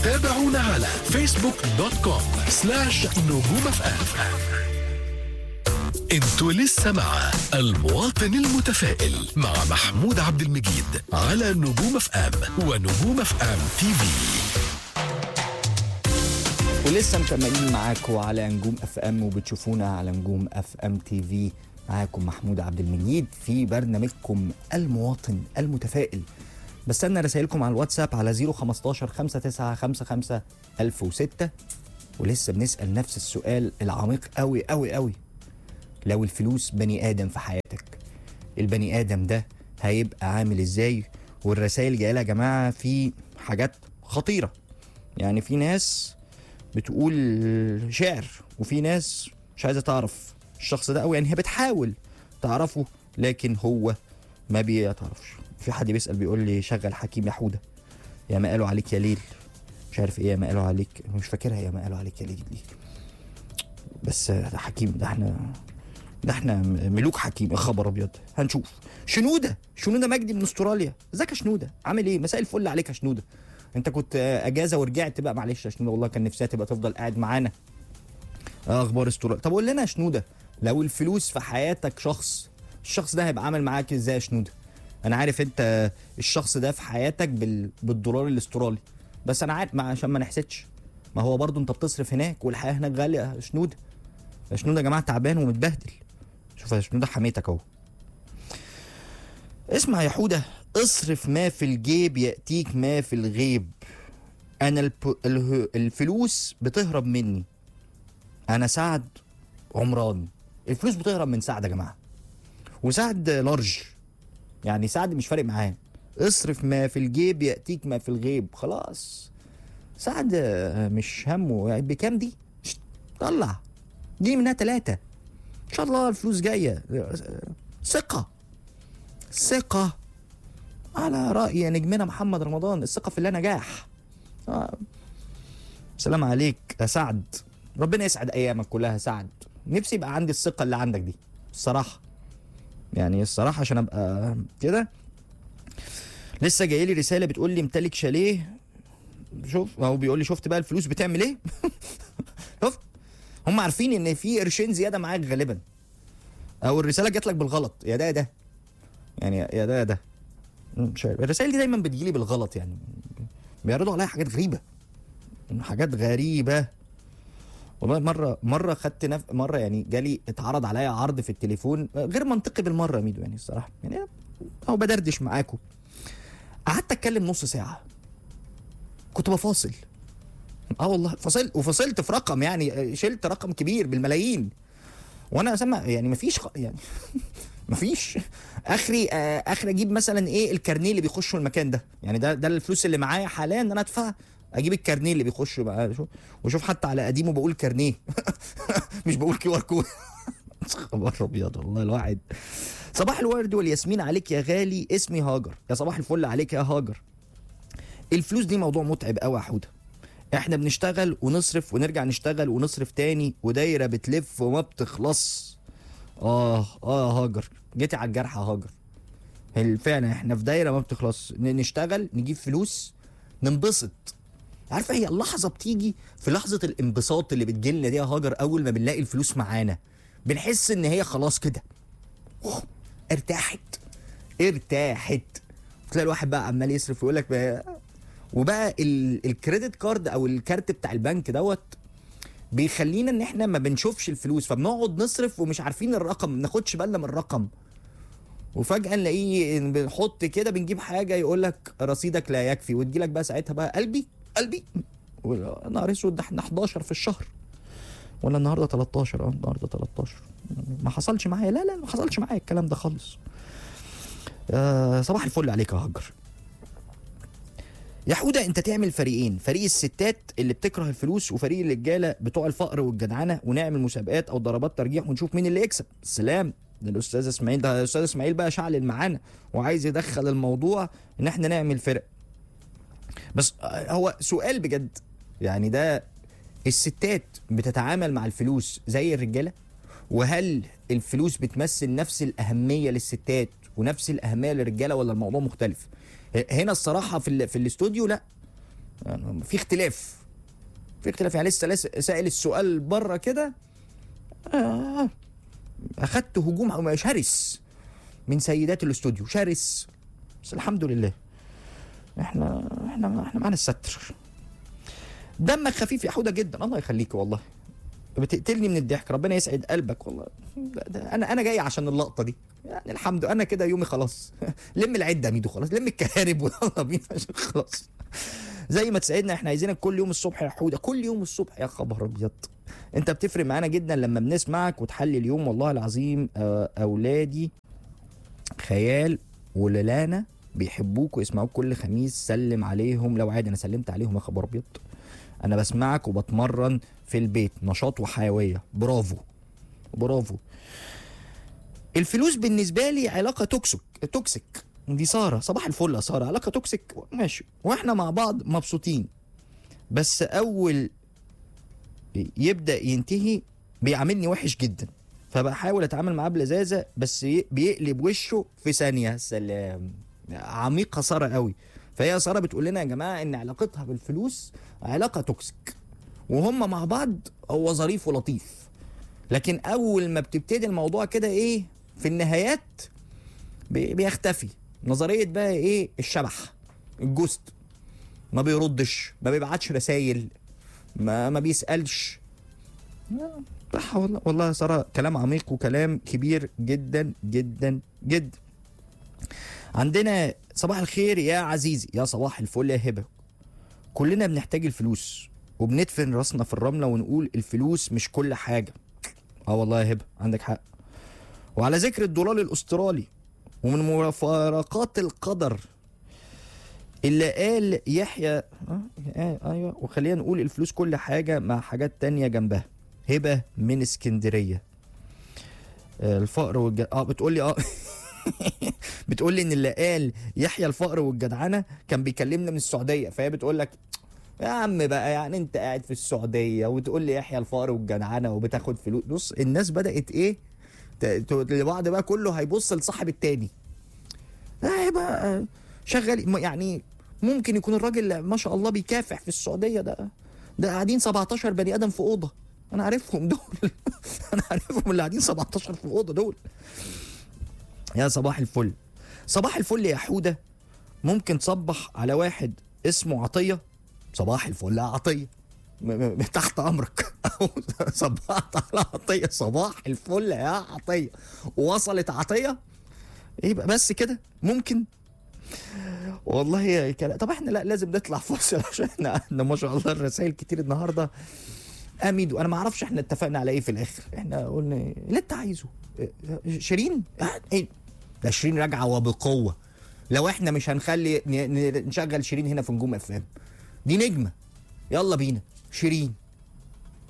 تابعونا على فيسبوك دوت كوم سلاش نجوم اف ام انتوا لسه مع المواطن المتفائل مع محمود عبد المجيد على نجوم اف ام ونجوم اف ام تي في ولسه مكملين معاكم على نجوم اف ام وبتشوفونا على نجوم اف ام تي في معاكم محمود عبد المجيد في برنامجكم المواطن المتفائل بستنى رسائلكم على الواتساب على 015 5955 1006 ولسه بنسال نفس السؤال العميق قوي قوي قوي لو الفلوس بني ادم في حياتك البني ادم ده هيبقى عامل ازاي والرسائل جايه يا جماعه في حاجات خطيره يعني في ناس بتقول شعر وفي ناس مش عايزه تعرف الشخص ده قوي يعني هي بتحاول تعرفه لكن هو ما بيتعرفش في حد بيسال بيقول لي شغل حكيم يا حوده يا ما قالوا عليك يا ليل مش عارف ايه يا ما قالوا عليك مش فاكرها يا ما قالوا عليك يا ليل دي بس ده حكيم ده احنا ده احنا ملوك حكيم يا خبر ابيض هنشوف شنوده شنوده مجدي من استراليا ازيك يا شنوده عامل ايه مساء الفل عليك يا شنوده انت كنت اجازه ورجعت بقى معلش يا شنوده والله كان نفسها تبقى تفضل قاعد معانا اه اخبار استراليا طب قول لنا يا شنوده لو الفلوس في حياتك شخص الشخص ده هيبقى عامل معاك ازاي يا شنوده انا عارف انت الشخص ده في حياتك بال... بالدولار الاسترالي بس انا عارف ما عشان ما نحسدش ما هو برضو انت بتصرف هناك والحياه هناك غاليه يا شنوده يا شنوده يا جماعه تعبان ومتبهدل شوف يا شنوده حميتك اهو اسمع يا حوده اصرف ما في الجيب ياتيك ما في الغيب انا الب... اله- الفلوس بتهرب مني انا سعد عمران الفلوس بتهرب من سعد يا جماعه وسعد لارج يعني سعد مش فارق معاه اصرف ما في الجيب ياتيك ما في الغيب خلاص سعد آه، مش همه يعني بكام دي شت، طلع دي منها ثلاثة ان شاء الله الفلوس جاية آه، ثقة ثقة على رأي نجمنا محمد رمضان الثقة في الله نجاح آه. سلام عليك يا سعد ربنا يسعد ايامك كلها سعد نفسي يبقى عندي الثقة اللي عندك دي الصراحة يعني الصراحة عشان ابقى كده لسه جاي لي رسالة بتقول لي امتلك شاليه شوف هو بيقول لي شفت بقى الفلوس بتعمل ايه شفت هم عارفين ان في قرشين زيادة معاك غالبا او الرسالة جات لك بالغلط يا ده يا ده يعني يا ده يا ده مش عارف الرسائل دي دايما بتجيلي بالغلط يعني بيعرضوا عليا حاجات غريبة حاجات غريبة والله مرة مرة خدت نف... مرة يعني جالي اتعرض عليا عرض في التليفون غير منطقي بالمرة يا ميدو يعني الصراحة يعني أو بدردش معاكم قعدت أتكلم نص ساعة كنت بفاصل اه والله فصلت وفصلت في رقم يعني شلت رقم كبير بالملايين وانا سامع يعني مفيش خ... يعني مفيش اخري آه اخري اجيب مثلا ايه الكارنيه اللي بيخشوا المكان ده يعني ده ده الفلوس اللي معايا حاليا ان انا ادفع اجيب الكارنيه اللي بيخش بقى شو- وشوف حتى على قديمه بقول كارنيه مش بقول كيو ار كود خبر ابيض والله الواحد صباح الورد والياسمين عليك يا غالي اسمي هاجر يا صباح الفل عليك يا هاجر الفلوس دي موضوع متعب قوي يا حوده احنا بنشتغل ونصرف ونرجع نشتغل ونصرف تاني ودايره بتلف وما بتخلص اه اه يا هاجر جيتي على الجرح يا هاجر هل فعلا احنا في دايره ما بتخلص ن- نشتغل نجيب فلوس ننبسط عارفه هي اللحظه بتيجي في لحظه الانبساط اللي بتجيلنا دي يا هاجر اول ما بنلاقي الفلوس معانا بنحس ان هي خلاص كده أوه، ارتاحت ارتاحت تلاقي الواحد بقى عمال يصرف ويقول لك بقى وبقى ال- الكريدت كارد او الكارت بتاع البنك دوت بيخلينا ان احنا ما بنشوفش الفلوس فبنقعد نصرف ومش عارفين الرقم ما بناخدش بالنا من الرقم وفجاه نلاقيه إن بنحط كده بنجيب حاجه يقول لك رصيدك لا يكفي وتجي لك بقى ساعتها بقى قلبي قلبي ولا- نهار اسود ده احنا 11 في الشهر ولا النهارده 13 اه النهارده 13 ما حصلش معايا لا لا ما حصلش معايا الكلام ده خالص آه صباح الفل عليك يا هاجر يا حودة انت تعمل فريقين فريق الستات اللي بتكره الفلوس وفريق الرجاله بتوع الفقر والجدعنه ونعمل مسابقات او ضربات ترجيح ونشوف مين اللي يكسب سلام ده الاستاذ اسماعيل ده الاستاذ اسماعيل بقى شعل معانا وعايز يدخل الموضوع ان احنا نعمل فرق بس آه، هو سؤال بجد يعني ده الستات بتتعامل مع الفلوس زي الرجاله وهل الفلوس بتمثل نفس الاهميه للستات ونفس الاهميه للرجاله ولا الموضوع مختلف هنا الصراحه في ال- في الاستوديو لا يعني في اختلاف في اختلاف يعني لسه لسه سائل السؤال بره كده آه اخدت هجوم شرس من سيدات الاستوديو شرس بس الحمد لله احنا احنا احنا معانا الستر دمك خفيف يا حوده جدا الله يخليك والله بتقتلني من الضحك ربنا يسعد قلبك والله ده ده انا انا جاي عشان اللقطه دي يعني الحمد لله انا كده يومي خلاص لم العده يا ميدو خلاص لم الكهارب ويلا بينا عشان خلاص زي ما تساعدنا احنا عايزينك كل يوم الصبح يا حوده كل يوم الصبح يا خبر ابيض انت بتفرق معانا جدا لما بنسمعك وتحلي اليوم والله العظيم آه، اولادي خيال وللانا بيحبوك ويسمعوك كل خميس سلم عليهم لو عادي انا سلمت عليهم يا خبر ابيض انا بسمعك وبتمرن في البيت نشاط وحيويه برافو برافو الفلوس بالنسبه لي علاقه توكسيك توكسيك دي ساره صباح الفل يا ساره علاقه توكسيك ماشي واحنا مع بعض مبسوطين بس اول يبدا ينتهي بيعاملني وحش جدا فبحاول اتعامل معاه بلذاذه بس ي- بيقلب وشه في ثانيه سلام عميقه ساره قوي فهي ساره بتقول لنا يا جماعه ان علاقتها بالفلوس علاقه توكسيك وهم مع بعض هو ظريف ولطيف لكن اول ما بتبتدي الموضوع كده ايه في النهايات بي- بيختفي نظريه بقى ايه الشبح الجوست ما بيردش ما بيبعتش رسايل ما ما بيسالش لا، صح والله والله يا ساره كلام عميق وكلام كبير جدا جدا جدا عندنا صباح الخير يا عزيزي يا صباح الفل يا هبه كلنا بنحتاج الفلوس وبندفن راسنا في الرمله ونقول الفلوس مش كل حاجه اه والله يا هبه عندك حق وعلى ذكر الدولار الاسترالي ومن مفارقات القدر اللي قال يحيى آه آه ايوه وخلينا نقول الفلوس كل حاجه مع حاجات تانية جنبها هبه من اسكندريه آه، الفقر والج... اه بتقول لي اه بتقول لي ان اللي قال يحيى الفقر والجدعنه كان بيكلمنا من السعوديه فهي بتقول لك يا عم بقى يعني انت قاعد في السعوديه وتقول لي يحيى الفقر والجدعنه وبتاخد فلوس بص الناس بدات ايه ت- ت- لبعض بقى كله هيبص لصاحب التاني لا بقى شغال م- يعني ممكن يكون الراجل ما شاء الله بيكافح في السعوديه ده ده قاعدين 17 بني ادم في اوضه انا عارفهم دول انا عارفهم اللي قاعدين 17 في اوضه دول يا صباح الفل صباح الفل يا حوده ممكن تصبح على واحد اسمه عطيه صباح الفل يا عطيه م- م- م- تحت امرك صبحت على عطيه صباح الفل يا عطيه وصلت عطيه يبقى بس كده ممكن والله يا كلام طب احنا لا لازم نطلع فاصل عشان احنا عندنا ما شاء الله الرسائل كتير النهارده اميد وانا ما اعرفش احنا اتفقنا على ايه في الاخر احنا قلنا إيه؟ اللي انت عايزه إيه، شيرين آه، ايه ده شيرين راجعه وبقوه لو احنا مش هنخلي ن- ن- نشغل شيرين هنا في نجوم اف ام دي نجمه يلا بينا شيرين